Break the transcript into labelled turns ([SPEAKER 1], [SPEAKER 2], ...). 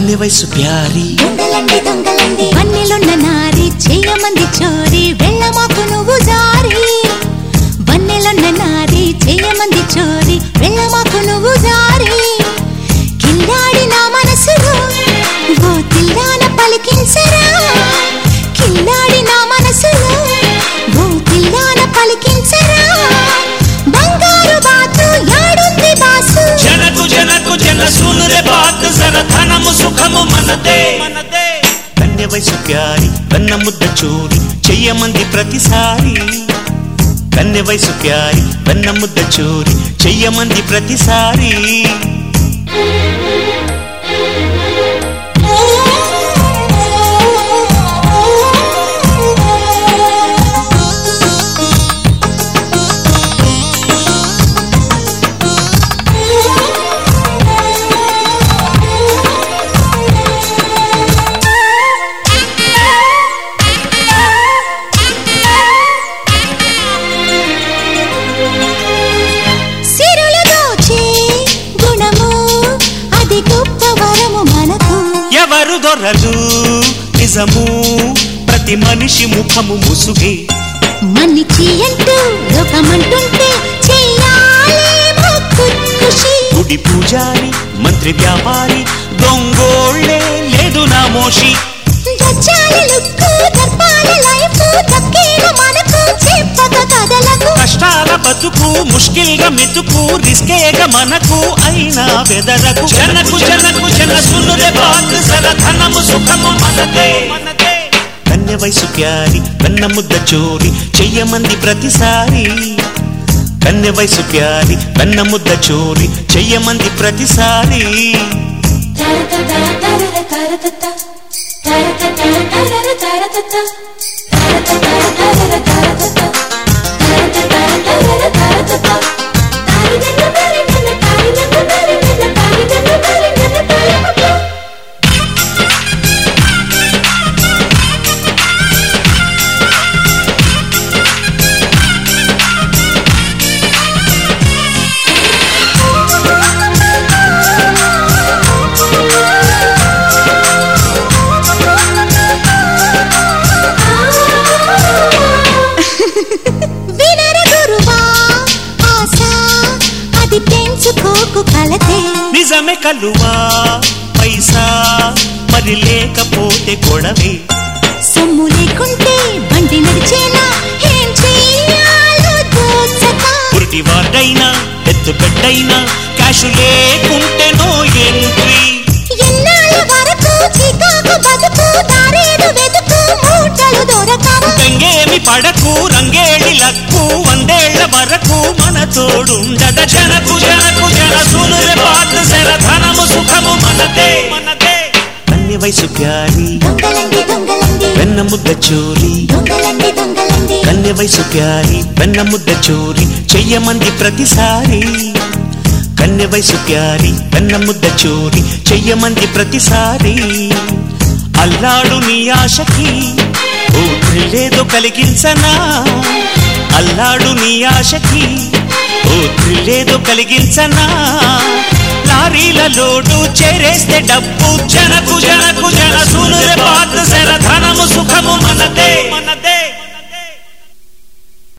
[SPEAKER 1] కన్నె వయసు ప్యారి
[SPEAKER 2] దొంగలండి దొంగలండి వన్నెలున్న నారి చెయ్యమంది చోరి వెళ్ళమాకు నువ్వు జారి వన్నెలున్న నారి చెయ్యమంది చోరి వెళ్ళమాకు నువ్వు జారి కిల్లాడి నా మనసులో ఓ తిల్లాన పలికించరా కిల్లాడి నా మనసులో ఓ తిల్లాన పలికించరా బంగారు బాతు యాడుంది బాసు
[SPEAKER 1] జనకు జనకు జన సునురే బాత్ జర ధనము సుఖము మనదే మనదే కన్నె వయసు ప్యారి కన్న ముద్ద చూరి చెయ్యమంది ప్రతిసారి కన్నె వయసు ప్యారి కన్న ముద్ద చూరి చెయ్యమంది ప్రతిసారి
[SPEAKER 2] సిరులు దోచే గుణము అది గొప్ప వరము మనకు
[SPEAKER 1] ఎవరు దొరలు నిజము ప్రతి మనిషి ముఖము ముసుగే
[SPEAKER 2] మన్నిచి అంటూ లోకమంటుంటే చెయ్యాలి మొక్కు ఖుషి
[SPEAKER 1] గుడి పూజారి మంత్రి వ్యాపారి దొంగోళ్ళే లేదు నా మోషి
[SPEAKER 2] గచ్చాలి లుక్కు దర్పాల లైఫ్ దక్కేను మనకు చెప్పక కథలకు
[SPEAKER 1] కష్టాల బతుకు ముష్కిల్గా మెతుకు రిస్కేగా మనకు అయినా బెదరకు జనకు జనకు జన సున్నుదే బాత్ సర ధనము సుఖము మనదే కన్య వయసు ప్యారి కన్న ముద్ద చోరి చెయ్యమంది ప్రతిసారి కన్య వయసు ప్యారి కన్న ముద్ద చోరి చెయ్యమంది ప్రతిసారి
[SPEAKER 2] వినర గురువా ఆశ అది పెంచుకోకు కలతే
[SPEAKER 1] నిజమే కలువా పైసా మరి లేకపోతే గొడవే
[SPEAKER 2] సొమ్ము లేకుంటే బండి నడిచేనా ఏం చెయ్యాలో దోచక
[SPEAKER 1] పురిటి వార్డైనా ఎత్తు పెట్టైనా క్యాష్ లేకుంటే నో ఎంట్రీ
[SPEAKER 2] ఎన్నాళ్ళ వరకు చికాకు బతుకు దారేదు వెతుకు మూటలు దొరకవు
[SPEAKER 1] గంగేమి పడకు రంగేళి లక్కు వందేళ్ల వరకు మన తోడుండద జనకు జనకు జన సునురే బాత్ జర ధనము సుఖము మనదే మనదే కన్య వయసు ప్యారి
[SPEAKER 2] దొంగలండి దొంగలండి
[SPEAKER 1] వెన్న ముద్ద చోరి
[SPEAKER 2] దొంగలండి దొంగలండి
[SPEAKER 1] కన్య వయసు ప్యారి వెన్న ముద్ద చోరి చెయ్యమంది ప్రతిసారి కన్య వయసు ప్యారి వెన్న ముద్ద చోరి చెయ్యమంది ప్రతిసారి అల్లాడు నీ ఆశకి ఓ థ్రిల్లేదో కలిగించనా అల్లాడు నీ ఆశకి ఓ థ్రిల్లేదో కలిగించనా లారీల లోడు చేరేస్తే డబ్బు జనకు జనకు జన సునురే బాత్